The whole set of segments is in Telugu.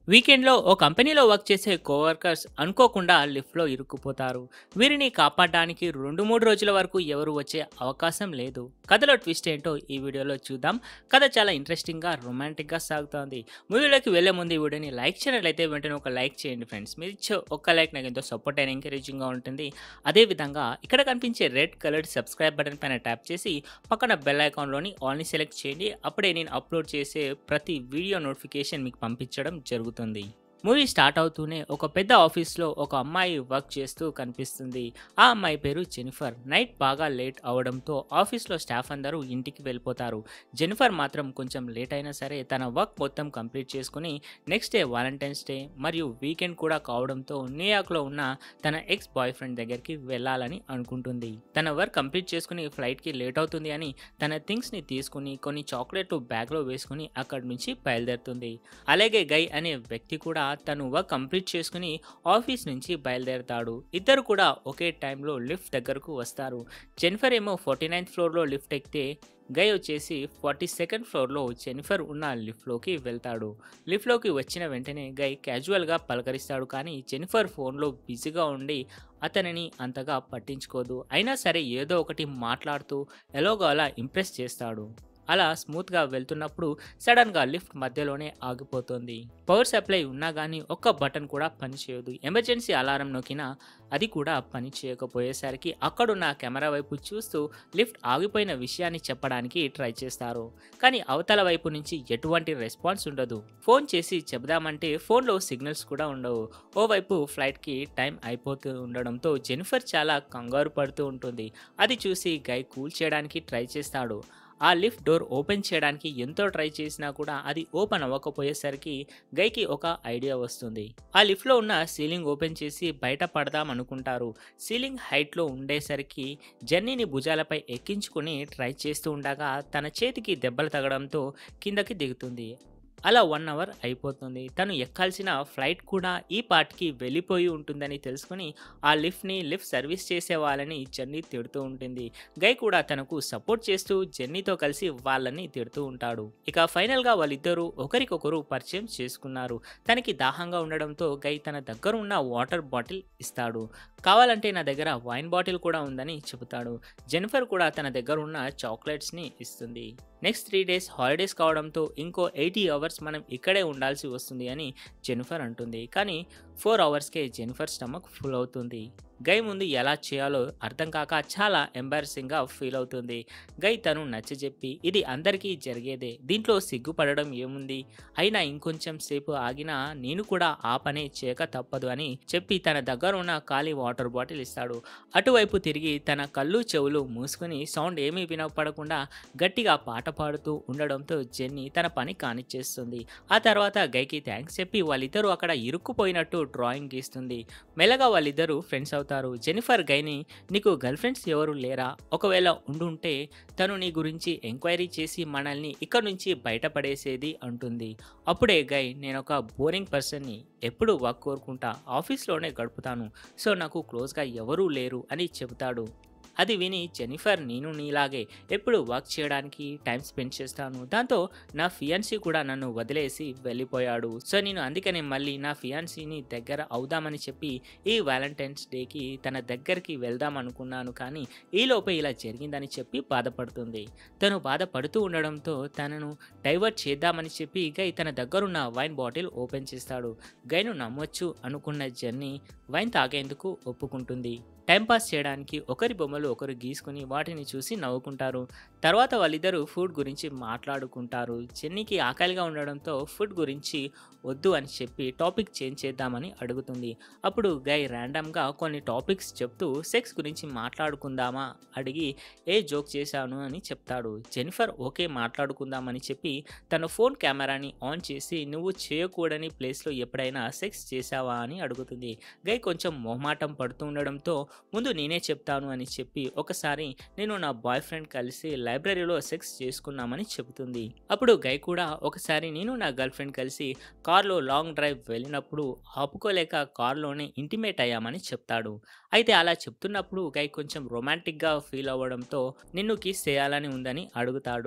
వీకెండ్లో ఓ కంపెనీలో వర్క్ చేసే కోవర్కర్స్ అనుకోకుండా లిఫ్ట్లో ఇరుక్కుపోతారు వీరిని కాపాడడానికి రెండు మూడు రోజుల వరకు ఎవరు వచ్చే అవకాశం లేదు కథలో ట్విస్ట్ ఏంటో ఈ వీడియోలో చూద్దాం కథ చాలా ఇంట్రెస్టింగ్గా రొమాంటిక్గా సాగుతోంది మూవీలోకి వెళ్లే ముందు ఈ వీడియోని లైక్ చేయనట్లయితే వెంటనే ఒక లైక్ చేయండి ఫ్రెండ్స్ మీరు ఇచ్చే ఒక్క లైక్ నాకు ఎంతో సపోర్ట్ అయిన ఎంకరేజింగ్గా ఉంటుంది అదేవిధంగా ఇక్కడ కనిపించే రెడ్ కలర్డ్ సబ్స్క్రైబ్ బటన్ పైన ట్యాప్ చేసి పక్కన బెల్ ఐకాన్లోని ఆల్ని సెలెక్ట్ చేయండి అప్పుడే నేను అప్లోడ్ చేసే ప్రతి వీడియో నోటిఫికేషన్ మీకు పంపించడం జరుగుతుంది మూవీ స్టార్ట్ అవుతూనే ఒక పెద్ద ఆఫీస్లో ఒక అమ్మాయి వర్క్ చేస్తూ కనిపిస్తుంది ఆ అమ్మాయి పేరు జెనిఫర్ నైట్ బాగా లేట్ అవడంతో ఆఫీస్లో స్టాఫ్ అందరూ ఇంటికి వెళ్ళిపోతారు జెనిఫర్ మాత్రం కొంచెం లేట్ అయినా సరే తన వర్క్ మొత్తం కంప్లీట్ చేసుకుని నెక్స్ట్ డే వాలంటైన్స్ డే మరియు వీకెండ్ కూడా కావడంతో న్యూయార్క్లో ఉన్న తన ఎక్స్ బాయ్ ఫ్రెండ్ దగ్గరికి వెళ్ళాలని అనుకుంటుంది తన వర్క్ కంప్లీట్ చేసుకుని ఫ్లైట్కి లేట్ అవుతుంది అని తన థింగ్స్ని తీసుకుని కొన్ని చాక్లెట్లు బ్యాగ్లో వేసుకుని అక్కడి నుంచి బయలుదేరుతుంది అలాగే గై అనే వ్యక్తి కూడా తను వర్క్ కంప్లీట్ చేసుకుని ఆఫీస్ నుంచి బయలుదేరతాడు ఇద్దరు కూడా ఒకే టైంలో లిఫ్ట్ దగ్గరకు వస్తారు జెనిఫర్ ఏమో ఫార్టీ నైన్త్ ఫ్లోర్లో లిఫ్ట్ ఎక్కితే గై వచ్చేసి ఫార్టీ సెకండ్ ఫ్లోర్లో జెనిఫర్ ఉన్న లిఫ్ట్లోకి వెళ్తాడు లిఫ్ట్లోకి వచ్చిన వెంటనే గై క్యాజువల్గా పలకరిస్తాడు కానీ జెనిఫర్ ఫోన్లో బిజీగా ఉండి అతనిని అంతగా పట్టించుకోదు అయినా సరే ఏదో ఒకటి మాట్లాడుతూ ఎలాగో అలా ఇంప్రెస్ చేస్తాడు అలా స్మూత్గా వెళ్తున్నప్పుడు సడన్గా లిఫ్ట్ మధ్యలోనే ఆగిపోతుంది పవర్ సప్లై ఉన్నా కానీ ఒక్క బటన్ కూడా పనిచేయదు ఎమర్జెన్సీ అలారం నొక్కినా అది కూడా పని చేయకపోయేసరికి అక్కడున్న కెమెరా వైపు చూస్తూ లిఫ్ట్ ఆగిపోయిన విషయాన్ని చెప్పడానికి ట్రై చేస్తారు కానీ అవతల వైపు నుంచి ఎటువంటి రెస్పాన్స్ ఉండదు ఫోన్ చేసి చెబుదామంటే ఫోన్లో సిగ్నల్స్ కూడా ఉండవు ఓవైపు ఫ్లైట్కి టైం అయిపోతూ ఉండడంతో జెనిఫర్ చాలా కంగారు పడుతూ ఉంటుంది అది చూసి గై కూల్ చేయడానికి ట్రై చేస్తాడు ఆ లిఫ్ట్ డోర్ ఓపెన్ చేయడానికి ఎంతో ట్రై చేసినా కూడా అది ఓపెన్ అవ్వకపోయేసరికి గైకి ఒక ఐడియా వస్తుంది ఆ లిఫ్ట్లో ఉన్న సీలింగ్ ఓపెన్ చేసి బయట పడదాం అనుకుంటారు సీలింగ్ హైట్లో ఉండేసరికి జర్నీని భుజాలపై ఎక్కించుకుని ట్రై చేస్తూ ఉండగా తన చేతికి దెబ్బలు తగడంతో కిందకి దిగుతుంది అలా వన్ అవర్ అయిపోతుంది తను ఎక్కాల్సిన ఫ్లైట్ కూడా ఈ పార్ట్కి వెళ్ళిపోయి ఉంటుందని తెలుసుకుని ఆ లిఫ్ట్ని లిఫ్ట్ సర్వీస్ చేసే వాళ్ళని జర్నీ తిడుతూ ఉంటుంది గై కూడా తనకు సపోర్ట్ చేస్తూ జర్నీతో కలిసి వాళ్ళని తిడుతూ ఉంటాడు ఇక ఫైనల్గా వాళ్ళిద్దరూ ఒకరికొకరు పరిచయం చేసుకున్నారు తనకి దాహంగా ఉండడంతో గై తన దగ్గర ఉన్న వాటర్ బాటిల్ ఇస్తాడు కావాలంటే నా దగ్గర వైన్ బాటిల్ కూడా ఉందని చెబుతాడు జెనిఫర్ కూడా తన దగ్గర ఉన్న చాక్లెట్స్ని ఇస్తుంది నెక్స్ట్ త్రీ డేస్ హాలిడేస్ కావడంతో ఇంకో ఎయిటీ అవర్స్ మనం ఇక్కడే ఉండాల్సి వస్తుంది అని జెనిఫర్ అంటుంది కానీ ఫోర్ అవర్స్కే జెనిఫర్ స్టమక్ ఫుల్ అవుతుంది గై ముందు ఎలా చేయాలో అర్థం కాక చాలా ఎంబారసింగ్గా ఫీల్ అవుతుంది గై తను నచ్చజెప్పి ఇది అందరికీ జరిగేదే దీంట్లో సిగ్గుపడడం ఏముంది అయినా ఇంకొంచెం సేపు ఆగినా నేను కూడా ఆ పనే చేయక తప్పదు అని చెప్పి తన దగ్గర ఉన్న ఖాళీ వాటర్ బాటిల్ ఇస్తాడు అటువైపు తిరిగి తన కళ్ళు చెవులు మూసుకుని సౌండ్ ఏమీ వినపడకుండా గట్టిగా పాట పాడుతూ ఉండడంతో జెన్నీ తన పని కానిచ్చేస్తుంది ఆ తర్వాత గైకి థ్యాంక్స్ చెప్పి వాళ్ళిద్దరూ అక్కడ ఇరుక్కుపోయినట్టు డ్రాయింగ్ గీస్తుంది మెల్లగా వాళ్ళిద్దరూ ఫ్రెండ్స్ అవుతారు జెనిఫర్ గైని నీకు గర్ల్ ఫ్రెండ్స్ ఎవరు లేరా ఒకవేళ ఉండుంటే తను నీ గురించి ఎంక్వైరీ చేసి మనల్ని ఇక్కడ నుంచి బయటపడేసేది అంటుంది అప్పుడే గై నేను ఒక బోరింగ్ పర్సన్ని ఎప్పుడు వర్క్ కోరుకుంటా ఆఫీస్లోనే గడుపుతాను సో నాకు క్లోజ్గా ఎవరూ లేరు అని చెబుతాడు అది విని జెనిఫర్ నేను నీలాగే ఎప్పుడు వర్క్ చేయడానికి టైం స్పెండ్ చేస్తాను దాంతో నా ఫియాన్సీ కూడా నన్ను వదిలేసి వెళ్ళిపోయాడు సో నేను అందుకనే మళ్ళీ నా ఫియాన్సీని దగ్గర అవుదామని చెప్పి ఈ వ్యాలంటైన్స్ డేకి తన దగ్గరికి వెళ్దాం అనుకున్నాను కానీ ఈలోపే ఇలా జరిగిందని చెప్పి బాధపడుతుంది తను బాధపడుతూ ఉండడంతో తనను డైవర్ట్ చేద్దామని చెప్పి గై తన దగ్గరున్న వైన్ బాటిల్ ఓపెన్ చేస్తాడు గైను నమ్మొచ్చు అనుకున్న జర్నీ వైన్ తాగేందుకు ఒప్పుకుంటుంది టైంపాస్ చేయడానికి ఒకరి బొమ్మలు ఒకరు గీసుకుని వాటిని చూసి నవ్వుకుంటారు తర్వాత వాళ్ళిద్దరూ ఫుడ్ గురించి మాట్లాడుకుంటారు చెన్నీకి ఆకలిగా ఉండడంతో ఫుడ్ గురించి వద్దు అని చెప్పి టాపిక్ చేంజ్ చేద్దామని అడుగుతుంది అప్పుడు గై ర్యాండమ్గా కొన్ని టాపిక్స్ చెప్తూ సెక్స్ గురించి మాట్లాడుకుందామా అడిగి ఏ జోక్ చేశాను అని చెప్తాడు జెనిఫర్ ఓకే మాట్లాడుకుందామని చెప్పి తన ఫోన్ కెమెరాని ఆన్ చేసి నువ్వు చేయకూడని ప్లేస్లో ఎప్పుడైనా సెక్స్ చేశావా అని అడుగుతుంది గై కొంచెం మొహమాటం పడుతూ ఉండడంతో ముందు నేనే చెప్తాను అని చెప్పి ఒకసారి నేను నా బాయ్ ఫ్రెండ్ కలిసి లైబ్రరీలో సెక్స్ చేసుకున్నామని చెబుతుంది అప్పుడు గై కూడా ఒకసారి నేను నా గర్ల్ ఫ్రెండ్ కలిసి కార్లో లాంగ్ డ్రైవ్ వెళ్ళినప్పుడు ఆపుకోలేక కార్లోనే ఇంటిమేట్ అయ్యామని చెప్తాడు అయితే అలా చెప్తున్నప్పుడు గై కొంచెం రొమాంటిక్గా ఫీల్ అవ్వడంతో నిన్ను కిస్ చేయాలని ఉందని అడుగుతాడు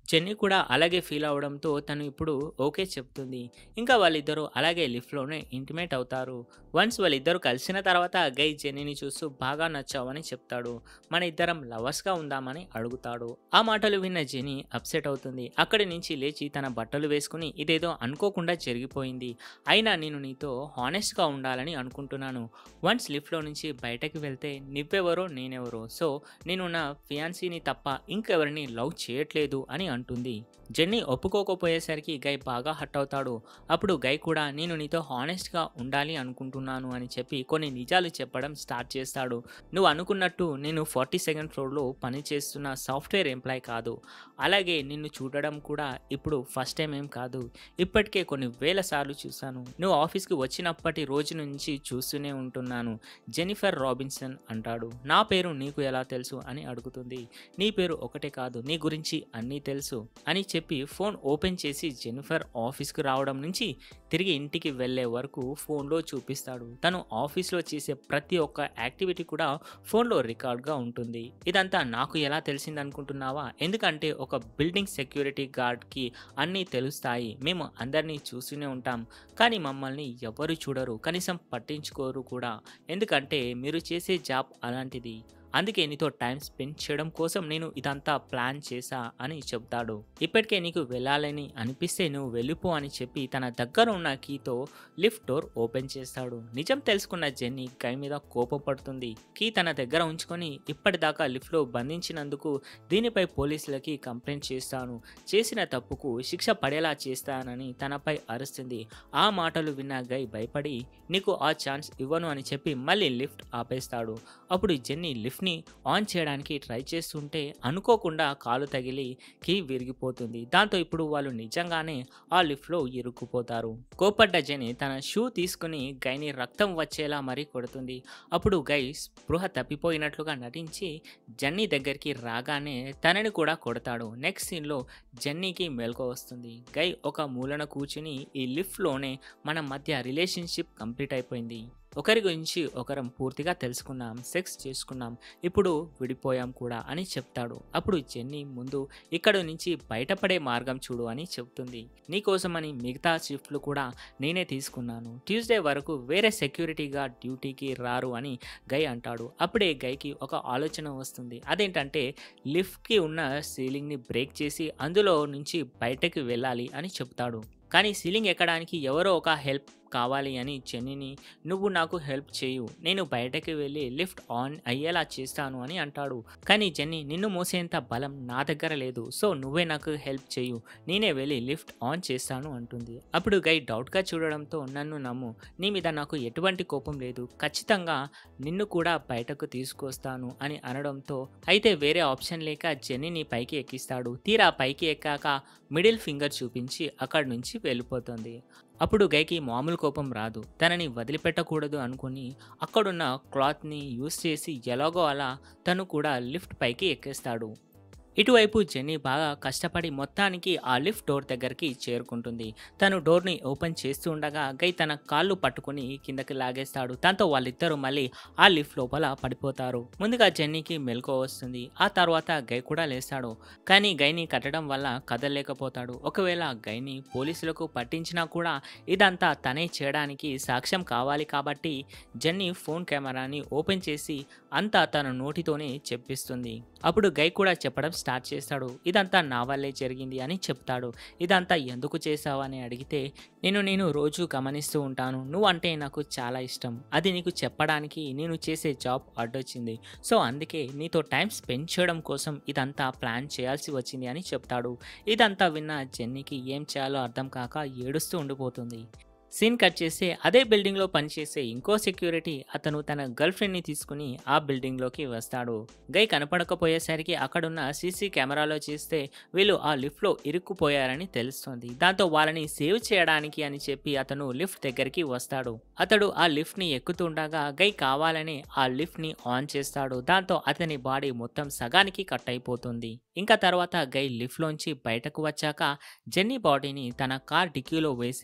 జెన్నీ కూడా అలాగే ఫీల్ అవడంతో తను ఇప్పుడు ఓకే చెప్తుంది ఇంకా వాళ్ళిద్దరూ అలాగే లిఫ్ట్లోనే ఇంటిమేట్ అవుతారు వన్స్ వాళ్ళిద్దరూ కలిసిన తర్వాత గై జెన్నీని చూస్తూ బాగా నచ్చావని చెప్తాడు మన ఇద్దరం లవర్స్గా ఉందామని అడుగుతాడు ఆ మాటలు విన్న జెనీ అప్సెట్ అవుతుంది అక్కడి నుంచి లేచి తన బట్టలు వేసుకుని ఇదేదో అనుకోకుండా జరిగిపోయింది అయినా నేను నీతో హానెస్ట్గా ఉండాలని అనుకుంటున్నాను వన్స్ లిఫ్ట్లో నుంచి బయటకు వెళ్తే నువ్వెవరో నేనెవరో సో నేను నా ఫియాన్సీని తప్ప ఇంకెవరిని లవ్ చేయట్లేదు అని అంటుంది జెన్నీ ఒప్పుకోకపోయేసరికి గై బాగా హట్ అవుతాడు అప్పుడు గై కూడా నేను నీతో హానెస్ట్గా ఉండాలి అనుకుంటున్నాను అని చెప్పి కొన్ని నిజాలు చెప్పడం స్టార్ట్ చేస్తాడు నువ్వు అనుకున్నట్టు నేను ఫార్టీ సెకండ్ ఫ్లోర్లో పనిచేస్తున్న సాఫ్ట్వేర్ ఎంప్లాయ్ కాదు అలాగే నిన్ను చూడడం కూడా ఇప్పుడు ఫస్ట్ టైం ఏం కాదు ఇప్పటికే కొన్ని వేల సార్లు చూశాను నువ్వు ఆఫీస్కి వచ్చినప్పటి రోజు నుంచి చూస్తూనే ఉంటున్నాను జెనిఫర్ రాబిన్సన్ అంటాడు నా పేరు నీకు ఎలా తెలుసు అని అడుగుతుంది నీ పేరు ఒకటే కాదు నీ గురించి అన్నీ తెలుసు అని చెప్పి ఫోన్ ఓపెన్ చేసి జెనిఫర్ ఆఫీస్కి రావడం నుంచి తిరిగి ఇంటికి వెళ్ళే వరకు ఫోన్లో చూపిస్తాడు తను ఆఫీస్లో చేసే ప్రతి ఒక్క యాక్టివిటీ కూడా ఫోన్లో రికార్డ్గా ఉంటుంది ఇదంతా నాకు ఎలా తెలిసింది అనుకుంటున్నావా ఎందుకంటే ఒక బిల్డింగ్ సెక్యూరిటీ గార్డ్కి అన్నీ తెలుస్తాయి మేము అందరినీ చూస్తూనే ఉంటాం కానీ మమ్మల్ని ఎవరు చూడరు కనీసం పట్టించుకోరు కూడా ఎందుకంటే మీరు చేసే జాబ్ అలాంటిది అందుకే నీతో టైం స్పెండ్ చేయడం కోసం నేను ఇదంతా ప్లాన్ చేశా అని చెప్తాడు ఇప్పటికే నీకు వెళ్ళాలని అనిపిస్తే నువ్వు వెళ్ళిపో అని చెప్పి తన దగ్గర ఉన్న కీతో లిఫ్ట్ డోర్ ఓపెన్ చేస్తాడు నిజం తెలుసుకున్న జెన్నీ కై మీద కోపం పడుతుంది కీ తన దగ్గర ఉంచుకొని ఇప్పటిదాకా లిఫ్ట్లో బంధించినందుకు దీనిపై పోలీసులకి కంప్లైంట్ చేస్తాను చేసిన తప్పుకు శిక్ష పడేలా చేస్తానని తనపై అరుస్తుంది ఆ మాటలు విన్న గై భయపడి నీకు ఆ ఛాన్స్ ఇవ్వను అని చెప్పి మళ్ళీ లిఫ్ట్ ఆపేస్తాడు అప్పుడు జెన్నీ లిఫ్ట్ని ఆన్ చేయడానికి ట్రై చేస్తుంటే అనుకోకుండా కాలు తగిలి కీ విరిగిపోతుంది దాంతో ఇప్పుడు వాళ్ళు నిజంగానే ఆ లిఫ్ట్లో ఇరుక్కుపోతారు కోపడ్డ జెనీ తన షూ తీసుకుని గైని రక్తం వచ్చేలా మరీ కొడుతుంది అప్పుడు గై స్పృహ తప్పిపోయినట్లుగా నటించి జన్నీ దగ్గరికి రాగానే తనని కూడా కొడతాడు నెక్స్ట్ సీన్లో జన్నీకి మెలకు వస్తుంది గై ఒక మూలన కూర్చుని ఈ లిఫ్ట్లోనే మన మధ్య రిలేషన్షిప్ కంప్లీట్ అయిపోయింది ఒకరి గురించి ఒకరం పూర్తిగా తెలుసుకున్నాం సెక్స్ చేసుకున్నాం ఇప్పుడు విడిపోయాం కూడా అని చెప్తాడు అప్పుడు జెన్నీ ముందు ఇక్కడ నుంచి బయటపడే మార్గం చూడు అని చెప్తుంది నీకోసమని మిగతా షిఫ్ట్లు కూడా నేనే తీసుకున్నాను ట్యూస్డే వరకు వేరే సెక్యూరిటీగా డ్యూటీకి రారు అని గై అంటాడు అప్పుడే గైకి ఒక ఆలోచన వస్తుంది అదేంటంటే లిఫ్ట్కి ఉన్న సీలింగ్ని బ్రేక్ చేసి అందులో నుంచి బయటకు వెళ్ళాలి అని చెప్తాడు కానీ సీలింగ్ ఎక్కడానికి ఎవరో ఒక హెల్ప్ కావాలి అని చెన్నీని నువ్వు నాకు హెల్ప్ చేయు నేను బయటకి వెళ్ళి లిఫ్ట్ ఆన్ అయ్యేలా చేస్తాను అని అంటాడు కానీ జెన్నీ నిన్ను మోసేంత బలం నా దగ్గర లేదు సో నువ్వే నాకు హెల్ప్ చేయు నేనే వెళ్ళి లిఫ్ట్ ఆన్ చేస్తాను అంటుంది అప్పుడు గై డౌట్గా చూడడంతో నన్ను నమ్ము నీ మీద నాకు ఎటువంటి కోపం లేదు ఖచ్చితంగా నిన్ను కూడా బయటకు తీసుకొస్తాను అని అనడంతో అయితే వేరే ఆప్షన్ లేక జెన్నీని పైకి ఎక్కిస్తాడు తీరా పైకి ఎక్కాక మిడిల్ ఫింగర్ చూపించి అక్కడి నుంచి వెళ్ళిపోతుంది అప్పుడు గైకి మామూలు కోపం రాదు తనని వదిలిపెట్టకూడదు అనుకుని అక్కడున్న క్లాత్ని యూస్ చేసి ఎలాగో అలా తను కూడా లిఫ్ట్ పైకి ఎక్కేస్తాడు ఇటువైపు జెన్నీ బాగా కష్టపడి మొత్తానికి ఆ లిఫ్ట్ డోర్ దగ్గరికి చేరుకుంటుంది తను డోర్ని ఓపెన్ చేస్తూ ఉండగా గై తన కాళ్ళు పట్టుకుని కిందకి లాగేస్తాడు దాంతో వాళ్ళిద్దరూ మళ్ళీ ఆ లిఫ్ట్ లోపల పడిపోతారు ముందుగా జెన్నీకి మెలకు వస్తుంది ఆ తర్వాత గై కూడా లేస్తాడు కానీ గైని కట్టడం వల్ల కదలలేకపోతాడు ఒకవేళ గైని పోలీసులకు పట్టించినా కూడా ఇదంతా తనే చేయడానికి సాక్ష్యం కావాలి కాబట్టి జెన్నీ ఫోన్ కెమెరాని ఓపెన్ చేసి అంతా తన నోటితోనే చెప్పిస్తుంది అప్పుడు గై కూడా చెప్పడం స్టార్ట్ చేస్తాడు ఇదంతా నా వల్లే జరిగింది అని చెప్తాడు ఇదంతా ఎందుకు చేసావు అని అడిగితే నేను నేను రోజు గమనిస్తూ ఉంటాను నువ్వు అంటే నాకు చాలా ఇష్టం అది నీకు చెప్పడానికి నేను చేసే జాబ్ అడ్డొచ్చింది సో అందుకే నీతో టైం స్పెండ్ చేయడం కోసం ఇదంతా ప్లాన్ చేయాల్సి వచ్చింది అని చెప్తాడు ఇదంతా విన్న జెన్నీకి ఏం చేయాలో అర్థం కాక ఏడుస్తూ ఉండిపోతుంది సీన్ కట్ చేస్తే అదే బిల్డింగ్లో పనిచేసే ఇంకో సెక్యూరిటీ అతను తన గర్ల్ ఫ్రెండ్ని తీసుకుని ఆ బిల్డింగ్లోకి వస్తాడు గై కనపడకపోయేసరికి అక్కడున్న సీసీ కెమెరాలో చూస్తే వీళ్ళు ఆ లిఫ్ట్లో ఇరుక్కుపోయారని తెలుస్తుంది దాంతో వాళ్ళని సేవ్ చేయడానికి అని చెప్పి అతను లిఫ్ట్ దగ్గరికి వస్తాడు అతడు ఆ లిఫ్ట్ని ఎక్కుతుండగా గై కావాలని ఆ లిఫ్ట్ని ఆన్ చేస్తాడు దాంతో అతని బాడీ మొత్తం సగానికి కట్ అయిపోతుంది ఇంకా తర్వాత గై లిఫ్ట్లోంచి బయటకు వచ్చాక జెన్నీ బాడీని తన కార్ డిక్కీలో వేసి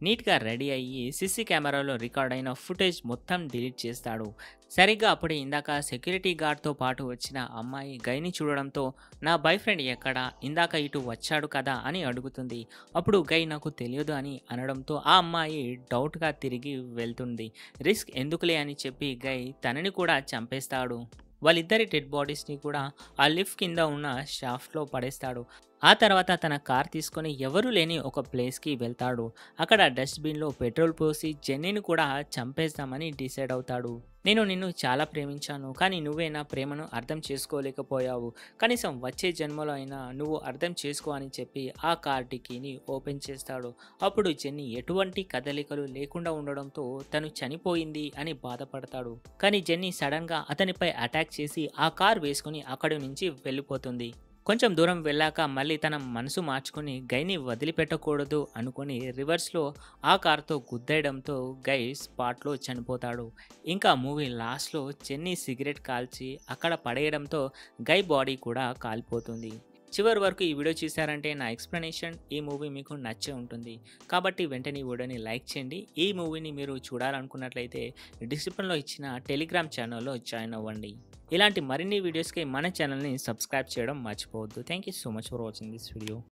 నీట్గా రెడీ అయ్యి సీసీ కెమెరాలో రికార్డ్ అయిన ఫుటేజ్ మొత్తం డిలీట్ చేస్తాడు సరిగ్గా అప్పుడే ఇందాక సెక్యూరిటీ గార్డ్తో పాటు వచ్చిన అమ్మాయి గైని చూడడంతో నా బాయ్ ఫ్రెండ్ ఎక్కడ ఇందాక ఇటు వచ్చాడు కదా అని అడుగుతుంది అప్పుడు గై నాకు తెలియదు అని అనడంతో ఆ అమ్మాయి డౌట్గా తిరిగి వెళ్తుంది రిస్క్ ఎందుకులే అని చెప్పి గై తనని కూడా చంపేస్తాడు వాళ్ళిద్దరి డెడ్ బాడీస్ని కూడా ఆ లిఫ్ట్ కింద ఉన్న షాఫ్ట్లో పడేస్తాడు ఆ తర్వాత తన కార్ తీసుకొని ఎవరు లేని ఒక ప్లేస్కి వెళ్తాడు అక్కడ డస్ట్బిన్లో పెట్రోల్ పోసి జెన్నీని కూడా చంపేస్తామని డిసైడ్ అవుతాడు నేను నిన్ను చాలా ప్రేమించాను కానీ నువ్వే నా ప్రేమను అర్థం చేసుకోలేకపోయావు కనీసం వచ్చే జన్మలో అయినా నువ్వు అర్థం చేసుకో అని చెప్పి ఆ కార్ డిక్కీని ఓపెన్ చేస్తాడు అప్పుడు జెన్నీ ఎటువంటి కదలికలు లేకుండా ఉండడంతో తను చనిపోయింది అని బాధపడతాడు కానీ జెన్నీ సడన్గా అతనిపై అటాక్ చేసి ఆ కార్ వేసుకుని అక్కడి నుంచి వెళ్ళిపోతుంది కొంచెం దూరం వెళ్ళాక మళ్ళీ తన మనసు మార్చుకుని గైని వదిలిపెట్టకూడదు అనుకుని రివర్స్లో ఆ కార్తో గుద్దేయడంతో గై స్పాట్లో చనిపోతాడు ఇంకా మూవీ లాస్ట్లో చెన్నీ సిగరెట్ కాల్చి అక్కడ పడేయడంతో గై బాడీ కూడా కాలిపోతుంది చివరి వరకు ఈ వీడియో చూసారంటే నా ఎక్స్ప్లెనేషన్ ఈ మూవీ మీకు నచ్చే ఉంటుంది కాబట్టి వెంటనే ఈ వీడియోని లైక్ చేయండి ఈ మూవీని మీరు చూడాలనుకున్నట్లయితే డిస్క్రిప్షన్లో ఇచ్చిన టెలిగ్రామ్ ఛానల్లో జాయిన్ అవ్వండి ఇలాంటి మరిన్ని వీడియోస్కి మన ఛానల్ని సబ్స్క్రైబ్ చేయడం మర్చిపోవద్దు thank you so much for watching this video